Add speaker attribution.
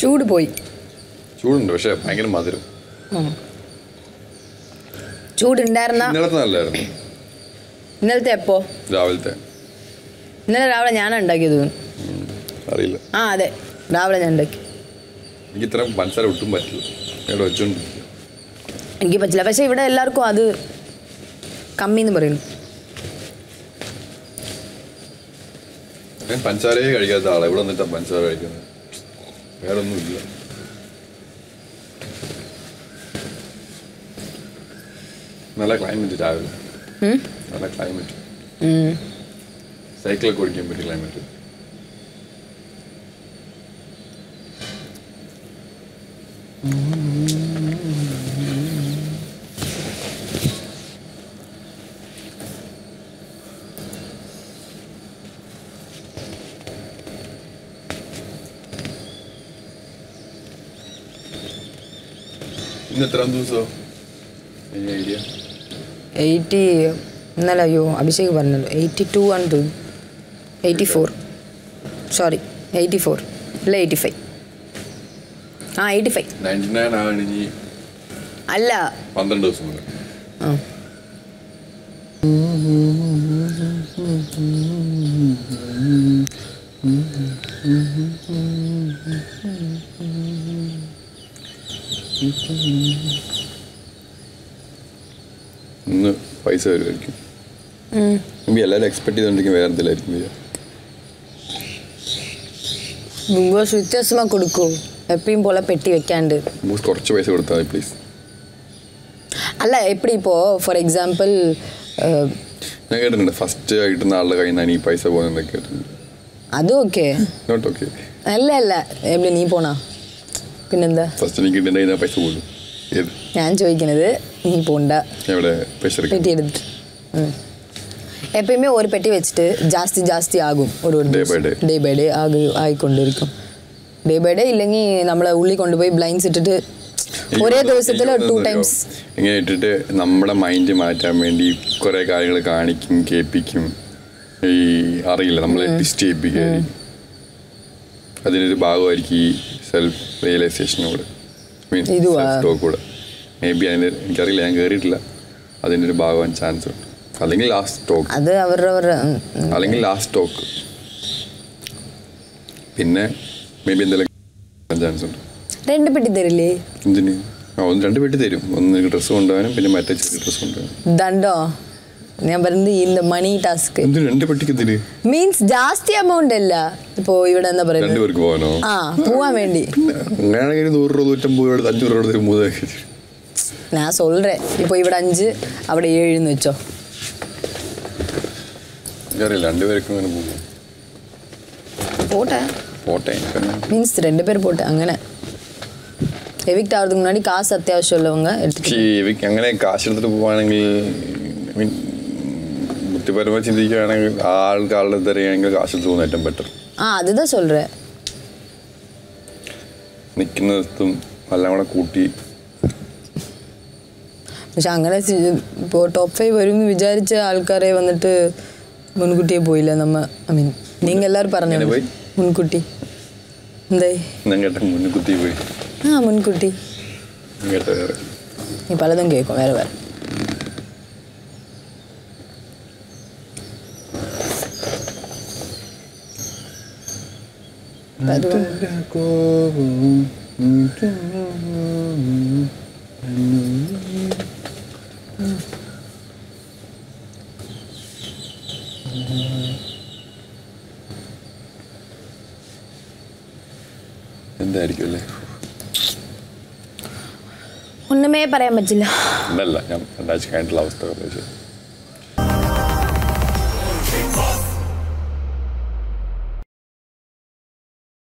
Speaker 1: ചൂട് പോയി
Speaker 2: ചൂടുണ്ട് പക്ഷെ ഭയങ്കര മധുരം
Speaker 1: ചൂടുണ്ടായിരുന്ന
Speaker 2: ഇന്നലത്തെ നല്ലായിരുന്നു
Speaker 1: ഇന്നലത്തെ എപ്പോ
Speaker 2: രാവിലത്തെ
Speaker 1: ഇന്നലെ രാവിലെ ഞാനാണ് ഉണ്ടാക്കിയത് തോന്നുന്നു.
Speaker 2: അറിയില്ല
Speaker 1: ആ അതെ രാവിലെ ഞാൻ ഉണ്ടാക്കി
Speaker 2: എനിക്ക് ഇത്ര പഞ്ചസാര ഒട്ടും പറ്റില്ല ഇവിടെ വെച്ചോണ്ടിരിക്കുക
Speaker 1: എനിക്ക് പറ്റില്ല പക്ഷെ ഇവിടെ എല്ലാവർക്കും അത് കമ്മി എന്ന് പറയുന്നു
Speaker 2: ഞാൻ പഞ്ചസാരയെ കഴിക്കാത്ത ആളാണ് ഇവിടെ വന്നിട്ടാ പഞ്ചസാര കഴിക്കുന്നത് വേറെ ഒന്നുമില്ല നല്ല ക്ലൈമറ്റ് രാവിലെ
Speaker 1: ഉം?
Speaker 2: നല്ല ക്ലൈമറ്റ്
Speaker 1: ഉം.
Speaker 2: സൈക്കിളൊക്കെ ഓടിക്കാൻ പറ്റിയ ക്ലൈമറ്റ് ഇന്ന് എത്രാം ദിവസം ഐഡിയ
Speaker 1: എയ്റ്റി ഇന്നലെ അയ്യോ അഭിഷേക് പറഞ്ഞല്ലോ എയ്റ്റി ടു ആണ് തോന്നുന്നു eighty four sorry eighty four അല്ല എയ്റ്റി ഫൈവ് ആ എയ്റ്റി ഫൈവ്
Speaker 2: നയൻറ്റി നയൻ ആണ് ഇനി
Speaker 1: അല്ല
Speaker 2: പന്ത്രണ്ട് ദിവസം കൂടെ
Speaker 1: ആ
Speaker 2: ഇന്ന് പൈസ വരുമായിരിക്കും മേ ബി എല്ലാവരും എക്സ്പെക്ട് ചെയ്തോണ്ടിരിക്കും വേറെ എന്തെല്ലായിരിക്കും വരിക
Speaker 1: ബിഗ് ബോസ് വ്യത്യാസமாக കൊടുക്കും எப்பயும் போல பெட்டி வைக்காண்டு
Speaker 2: ബോസ് കുറച്ച് പൈസ കൊടുത്താൽ മതി പ്ലീസ്
Speaker 1: അല്ല എപ്പടി ഇപ്പോൾ ഫോർ എക്സാമ്പിൾ
Speaker 2: ഞാൻ കേട്ടിട്ടുണ്ട് ഫസ്റ്റ് കിട്ടുന്ന ആളുടെ കയ്യിൽ നിന്നാണ് ഈ പൈസ പോകുന്നതൊക്കെ കേട്ടിട്ടുണ്ട്
Speaker 1: അത് ഓക്കെ
Speaker 2: നോട്ട് ഓക്കെ
Speaker 1: അല്ല അല്ല എവിടെ നീ പോണാ പിന്നെന്താ
Speaker 2: ഫസ്റ്റ് എനിക്ക് കിട്ടുന്ന പൈസ പോകും ഏത്
Speaker 1: ഞാൻ ചോദിക്കുന്നത് നീ പോണ്ട
Speaker 2: എവിടെ പൈസ എടുക്കാം
Speaker 1: பெட்டி எடுத்துட்டு ம். எப்பயுமே ஒரு பெட்டி வச்சுட்டு ஜாஸ்தி ஜாஸ்தி ஆகும் ஒரு ஒரு
Speaker 2: Day by day.
Speaker 1: Day by day ஆகு ஆகிக்கொண்டு இருக்கும் ഡേ ബൈ ഡേ ഇല്ലെങ്കിൽ നമ്മളെ ഉള്ളിൽ കൊണ്ടുപോയി ബ്ലൈൻഡ്സ് ഇട്ടിട്ട് ഒരേ ദിവസത്തിൽ ടു ടൈംസ്
Speaker 2: ഇങ്ങനെ ഇട്ടിട്ട് നമ്മുടെ മൈൻഡ് മാറ്റാൻ വേണ്ടി കുറേ കാര്യങ്ങൾ കാണിക്കും കേൾപ്പിക്കും ഈ അറിയില്ല നമ്മളെ ട്വിസ്റ്റ് ചെയ്യിപ്പിക്കുകയായിരിക്കും അതിനൊരു ഭാഗമായിരിക്കും ഈ സെൽഫ് റിയലൈസേഷനോട്
Speaker 1: ഇതുവാ?
Speaker 2: ടോക്കൂടെ മേ ബി അതിന് എനിക്കറിയില്ല ഞാൻ കയറിയിട്ടില്ല അതിൻ്റെ ഒരു ഭാഗമാൻ ചാൻസ് ഉണ്ട് അല്ലെങ്കിൽ ലാസ്റ്റ് ടോക്ക്
Speaker 1: അത് അവരുടെ അവരുടെ ഉം, ഉം.
Speaker 2: അല്ലെങ്കിൽ ലാസ്റ്റ് ടോക്ക് പിന്നെ മേ ബി എന്തെങ്കിലും ചാൻസ് ഉണ്ട്
Speaker 1: രണ്ട് പെട്ടി തരില്ലേ
Speaker 2: എന്തിന് ആ ഒന്ന് രണ്ട് പെട്ടി തരും ഒന്ന് ഡ്രസ്സ് കൊണ്ടുപോകാനും പിന്നെ മറ്റേ ചെറിയ ഡ്രസ്സ് കൊണ്ടുപോകാനും
Speaker 1: ദണ്ടോ ഞാൻ പറയുന്നത് இந்த മണി ടാസ്ക്
Speaker 2: എന്തിന് രണ്ട് പെട്ടിക്ക് എന്തിന്
Speaker 1: മീൻസ് ജാസ്തി എമൗണ്ട് അല്ല ഇപ്പോ ഇവിടെ എന്താ
Speaker 2: രണ്ട്
Speaker 1: പറയുന്നത്
Speaker 2: പേർക്ക് പോകാനോ
Speaker 1: ആ പോവാൻ വേണ്ടി
Speaker 2: അങ്ങനെയാണെങ്കിൽ നൂറ് രൂപ നൂറ്റമ്പത് രൂപ അഞ്ഞൂറ് രൂപ തരും മൂന്ന് package.
Speaker 1: ഞാൻ சொல்றேன் ഇപ്പോൾ ഇവിടെ അഞ്ച് അവിടെ ഏഴ് എന്ന് വെച്ചോ
Speaker 2: എനിക്കറിയില്ല രണ്ടുപേർക്കും അങ്ങനെ പോകും
Speaker 1: போட்டே
Speaker 2: പോട്ടെ
Speaker 1: மீன்ஸ் ரெண்டு பேர் போட்டேன் അങ്ങനെ எவிக்ட் ஆகிறதுக்கு முன்னாடி காசு அத்தியாவசியம் உள்ளவங்க எடுத்துட்டு
Speaker 2: പക്ഷേ ഇവയ്ക്ക് അങ്ങനെ കാശ് എടുത്തിട്ട് പോവാണെങ്കിൽ I mean, ബുദ്ധിപരമായി ചിന്തിക്കുകയാണെങ്കിൽ ആൾക്ക് ആളുടെ തരികയാണെങ്കിൽ കാശ് എടുത്ത് പോകുന്ന ഏറ്റവും ബെറ്റർ
Speaker 1: ആ അതുதான் சொல்றேன்
Speaker 2: നിൽക്കുന്നിടത്തും എല്ലാം കൂടെ കൂട്ടി
Speaker 1: പക്ഷെ അങ്ങനെ ഇപ്പോൾ ടോപ്പ് ഫൈവ് വരും എന്ന് വിചാരിച്ച ആൾക്കാരെ വന്നിട്ട് മുൻകൂട്ടിയെ പോയില്ല നമ്മ ഐ മീൻ നിങ്ങൾ എല്ലാവരും പറഞ്ഞു
Speaker 2: എങ്ങനെ പോയി?
Speaker 1: മുൻകൂട്ടി എന്തായി
Speaker 2: ഞാൻ കേട്ട മുന്നിൽ കുത്തി പോയി
Speaker 1: ആ മുൻകൂട്ടി
Speaker 2: ഞാൻ കേട്ട വേറെ
Speaker 1: നീ പലതും കേൾക്കും വേറെ വേറെ അത്
Speaker 2: എന്തായിരിക്കും അല്ലേ
Speaker 1: ഒന്നുമേ പറയാൻ പറ്റില്ല
Speaker 2: എന്നല്ല ഞാൻ രണ്ടാഴ്ച കഴിഞ്ഞിട്ടുള്ള അവസ്ഥ പറഞ്ഞു